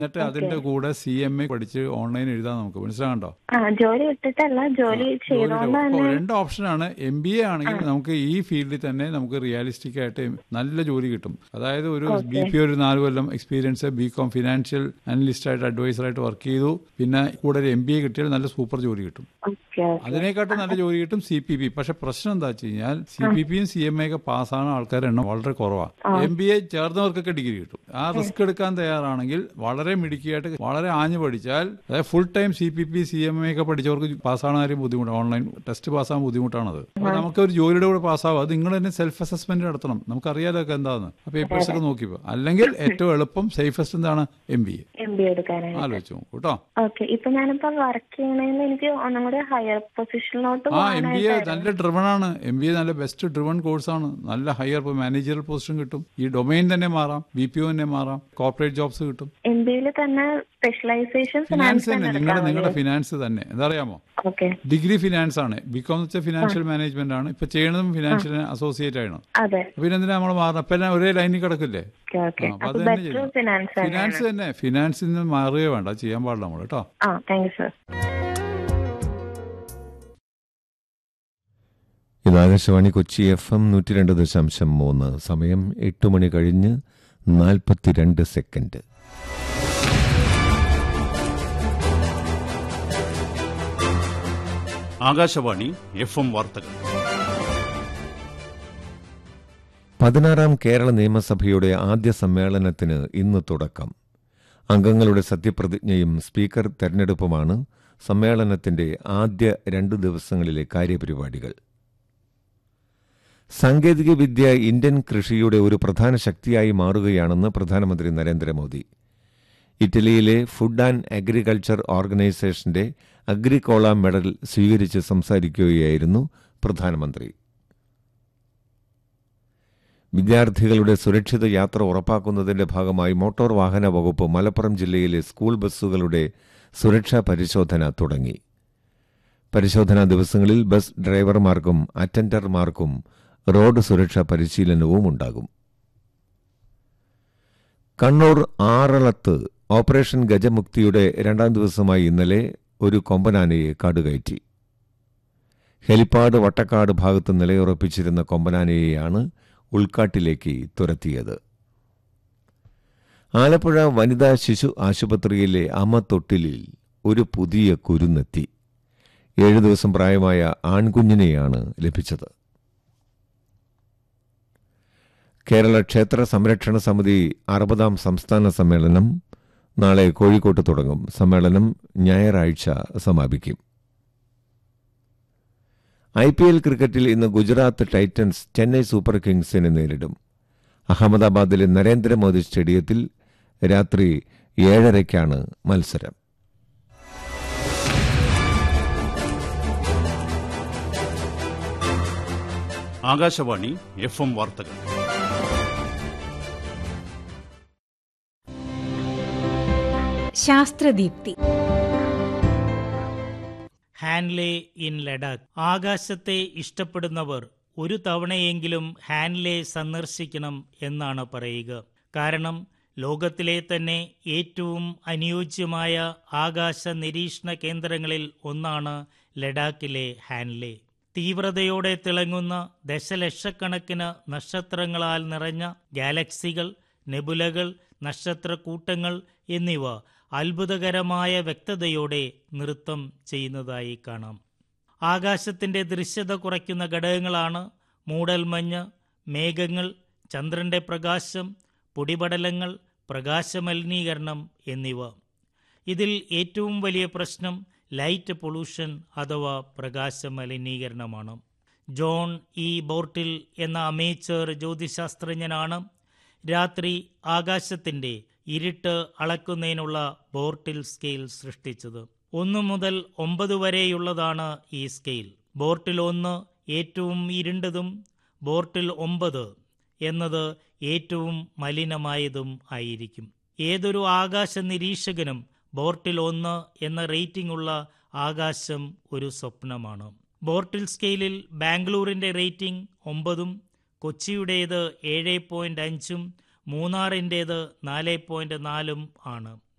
എന്നിട്ട് അതിന്റെ കൂടെ സി എം എ പഠിച്ച് ഓൺലൈൻ എഴുതാൻ നമുക്ക് മനസ്സിലാകണ്ടോ ആ ജോലി വിട്ടിട്ടല്ല ജോലി ചെയ്തോണ്ട് ഓ, തന്നെ രണ്ട് ഓപ്ഷനാണ് എം ബി എ ആണെങ്കിൽ നമുക്ക് ഈ ഫീൽഡിൽ തന്നെ നമുക്ക് റിയലിസ്റ്റിക് ആയിട്ട് നല്ല ജോലി കിട്ടും അതായത് ഒരു ബി പി ഒരു നാല് കൊല്ലം experience B com financial analyst ആയിട്ട് അഡ്വൈസർ ആയിട്ട് വർക്ക് ചെയ്തു പിന്നെ കൂടെ എം ബി എ കിട്ടിയാൽ നല്ല സൂപ്പർ ജോലി കിട്ടും ഓക്കെ അതിനെക്കാട്ടും നല്ല ജോലി കിട്ടും സി പി പി പക്ഷെ പ്രശ്നം എന്താ വെച്ച് കഴിഞ്ഞാൽ സി പി പിയും സി എം എ ഒക്കെ പാസ്സാകുന്ന ആൾക്കാരുടെ എണ്ണം വളരെ കുറവാണ് എം ബി എ ചേർന്നവർക്കൊക്കെ ഡിഗ്രി കിട്ടും ആ റിസ്ക് എടുക്കാൻ തയ്യാറാണെങ്കിൽ വളരെ മിടുക്കിയായിട്ട് വളരെ ആഞ്ഞു പഠിച്ചാൽ അതായത് full time C P P C M A ഒക്കെ പഠിച്ചവർക്ക് പാസ്സാകാൻ കാര്യം ബുദ്ധിമുട്ടാണ് ഓൺലൈൻ ടെസ്റ്റ് പാസ്സാകാൻ ബുദ്ധിമുട്ടാണത് അപ്പോൾ നമുക്ക് ഒരു ജോലിയുടെ കൂടെ പാസ്സാവും അത് നിങ്ങൾ തന്നെ സെൽഫ് അസസ്മെന്റ് നടത്തണം നമുക്കറിയാലോ ഒക്കെ എന്താന്ന് ആ പേപ്പേഴ്സ് ഒക്കെ നോക്കിപ്പോ അല്ലെങ്കിൽ ഏറ്റവും എളുപ്പം സേഫസ്റ്റ് എന്താണ് M B A M B എടുക്കാനായിട്ട് ആലോചിച്ചു നോക്കൂ കേട്ടോ ഓക്കെ ഇപ്പൊ ഞാനിപ്പോ വർക്ക് ചെയ്യണേന്ന് എനിക്ക് ഒന്നും കൂടി ഹയർ പൊസിഷനിലോട്ട് ആ എം ബി എ പോകാനായിട്ട് നല്ല ഡ്രിവൺ ആണ് എം ബി എ നല്ല ബെസ്റ്റ് ഡ്രിവൺ കോഴ്സാണ് നല്ല ഹയർ മാനേജറൽ പോസ്റ്റും കിട്ടും ഈ ഡൊമൈൻ തന്നെ മാറാം ബി പി ഒ തന്നെ മാറാം കോർപ്പറേറ്റ് ജോബ്സ് കിട്ടും എം ബിയിൽ തന്നെ സ്പെഷ്യലൈസേഷൻ ഫിനാൻസ് ഫിനാൻസ് തന്നെ തന്നെ നിങ്ങളുടെ എടുക്കാൻ നിങ്ങളുടെ ഫിനാൻസ് തന്നെ എന്താ അറിയാമോ ഓക്കെ ഡിഗ്രി ഫിനാൻസ് ആണ് ബികോം എന്ന് വെച്ചാൽ ഫിനാൻഷ്യൽ മാനേജ്മെന്റ് ആണ് ഇപ്പൊ ചെയ്യണതും ഫിനാൻഷ്യൽ അസോസിയേറ്റ് ആണ് അതെ പിന്നെ എന്തിനാ നമ്മൾ മാറണം ഇപ്പൊ എല്ലാം ഒരേ ലൈനിൽ കിടക്കില്ലേ ഓക്കെ ഓക്കെ ആ, അപ്പൊ അപ്പൊ അത് തന്നെ ബെറ്റർ ചെയ്യണം. ഫിനാൻസ് തന്നെയാണ് ഫിനാൻസ് തന്നെ ഫിനാൻസിൽ നിന്ന് മാറുകയോ വേണ്ട അത് ചെയ്യാൻ പാടില്ല നമ്മൾ കേട്ടോ ആ താങ്ക് യു സർ ഇത് ആകാശവാണി കൊച്ചി എഫ് എം നൂറ്റി രണ്ട് ദശാംശം മൂന്ന് സമയം എട്ട് മണി കഴിഞ്ഞ് നാൽപ്പത്തിരണ്ട് സെക്കൻഡ് ആകാശവാണി എഫ് എം വാർത്തകൾ പതിനാറാം കേരള നിയമസഭയുടെ ആദ്യ സമ്മേളനത്തിന് ഇന്ന് തുടക്കം അംഗങ്ങളുടെ സത്യപ്രതിജ്ഞയും സ്പീക്കർ തെരഞ്ഞെടുപ്പുമാണ് സമ്മേളനത്തിന്റെ ആദ്യ രണ്ടു ദിവസങ്ങളിലെ കാര്യപരിപാടികൾ സാങ്കേതികവിദ്യ ഇന്ത്യൻ കൃഷിയുടെ ഒരു പ്രധാന ശക്തിയായി മാറുകയാണെന്ന് പ്രധാനമന്ത്രി നരേന്ദ്രമോദി ഇറ്റലിയിലെ ഫുഡ് ആൻഡ് അഗ്രികൾച്ചർ ഓർഗനൈസേഷന്റെ അഗ്രിക്കോള മെഡൽ സ്വീകരിച്ച് സംസാരിക്കുകയായിരുന്നു പ്രധാനമന്ത്രി വിദ്യാർത്ഥികളുടെ സുരക്ഷിത യാത്ര ഉറപ്പാക്കുന്നതിന്റെ ഭാഗമായി മോട്ടോർ വാഹന വകുപ്പ് മലപ്പുറം ജില്ലയിലെ സ്കൂൾ ബസ്സുകളുടെ സുരക്ഷാ പരിശോധന തുടങ്ങി പരിശോധനാ ദിവസങ്ങളിൽ ബസ് ഡ്രൈവർമാർക്കും അറ്റൻഡർമാർക്കും റോഡ് സുരക്ഷാ പരിശീലനവും ഉണ്ടാകും കണ്ണൂർ ആറളത്ത് ഓപ്പറേഷൻ ഗജമുക്തിയുടെ രണ്ടാം ദിവസമായി ഇന്നലെ ഒരു കൊമ്പനാനയെ കാടുകയറ്റി ഹെലിപ്പാഡ് വട്ടക്കാട് ഭാഗത്ത് നിലയുറപ്പിച്ചിരുന്ന കൊമ്പനാനയെയാണ് ഉൾക്കാട്ടിലേക്ക് തുരത്തിയത് ആലപ്പുഴ വനിതാ ശിശു ആശുപത്രിയിലെ അമ്മ തൊട്ടിലിൽ ഒരു പുതിയ കുരുന്നെത്തി ഏഴു ദിവസം പ്രായമായ ആൺകുഞ്ഞിനെയാണ് ലഭിച്ചത് കേരള ക്ഷേത്ര സംരക്ഷണ സമിതി അറുപതാം സംസ്ഥാന സമ്മേളനം നാളെ കോഴിക്കോട്ട് തുടങ്ങും സമ്മേളനം ഞായറാഴ്ച സമാപിക്കും ഐ പി എൽ ക്രിക്കറ്റിൽ ഇന്ന് ഗുജറാത്ത് ടൈറ്റൻസ് ചെന്നൈ സൂപ്പർ കിങ്സിനെ നേരിടും അഹമ്മദാബാദിലെ നരേന്ദ്രമോദി സ്റ്റേഡിയത്തിൽ രാത്രി ഏഴരയ്ക്കാണ് മത്സരം ആകാശവാണി എഫ് എം വാർത്തകൾ ശാസ്ത്രദീപ്തി ഹാൻലെ ഇൻ ലഡാക്ക് ആകാശത്തെ ഇഷ്ടപ്പെടുന്നവർ ഒരു തവണയെങ്കിലും ഹാൻലെ സന്ദർശിക്കണം എന്നാണ് പറയുക കാരണം ലോകത്തിലെ തന്നെ ഏറ്റവും അനുയോജ്യമായ ആകാശ നിരീക്ഷണ കേന്ദ്രങ്ങളിൽ ഒന്നാണ് ലഡാക്കിലെ ഹാൻലെ തീവ്രതയോടെ തിളങ്ങുന്ന ദശലക്ഷക്കണക്കിന് നക്ഷത്രങ്ങളാൽ നിറഞ്ഞ ഗാലക്സികൾ നെബുലകൾ നക്ഷത്രക്കൂട്ടങ്ങൾ എന്നിവ അത്ഭുതകരമായ വ്യക്തതയോടെ നൃത്തം ചെയ്യുന്നതായി കാണാം ആകാശത്തിന്റെ ദൃശ്യത കുറയ്ക്കുന്ന ഘടകങ്ങളാണ് മൂടൽമഞ്ഞ് മേഘങ്ങൾ ചന്ദ്രന്റെ പ്രകാശം പൊടിപടലങ്ങൾ പ്രകാശമലിനീകരണം എന്നിവ ഇതിൽ ഏറ്റവും വലിയ പ്രശ്നം ലൈറ്റ് പൊള്യൂഷൻ അഥവാ പ്രകാശമലിനീകരണമാണ് ജോൺ ഇ ബോർട്ടിൽ എന്ന അമേച്ചർ ജ്യോതിശാസ്ത്രജ്ഞനാണ് രാത്രി ആകാശത്തിന്റെ ഇരുട്ട് അളക്കുന്നതിനുള്ള ബോർട്ടിൽ സ്കെയിൽ സൃഷ്ടിച്ചത് ഒന്ന് മുതൽ ഒമ്പത് വരെയുള്ളതാണ് ഈ സ്കെയിൽ ബോർട്ടിൽ ഒന്ന് ഏറ്റവും ഇരുണ്ടതും ബോർട്ടിൽ ഒമ്പത് എന്നത് ഏറ്റവും മലിനമായതും ആയിരിക്കും ഏതൊരു ആകാശ നിരീക്ഷകനും ബോർട്ടിൽ ഒന്ന് എന്ന റേറ്റിംഗ് ഉള്ള ആകാശം ഒരു സ്വപ്നമാണ് ബോർട്ടിൽ സ്കെയിലിൽ ബാംഗ്ലൂരിന്റെ റേറ്റിംഗ് ഒമ്പതും കൊച്ചിയുടേത് ഏഴ് പോയിന്റ് അഞ്ചും മൂന്നാറിൻ്റേത് നാല് പോയിന്റ് നാലും ആണ്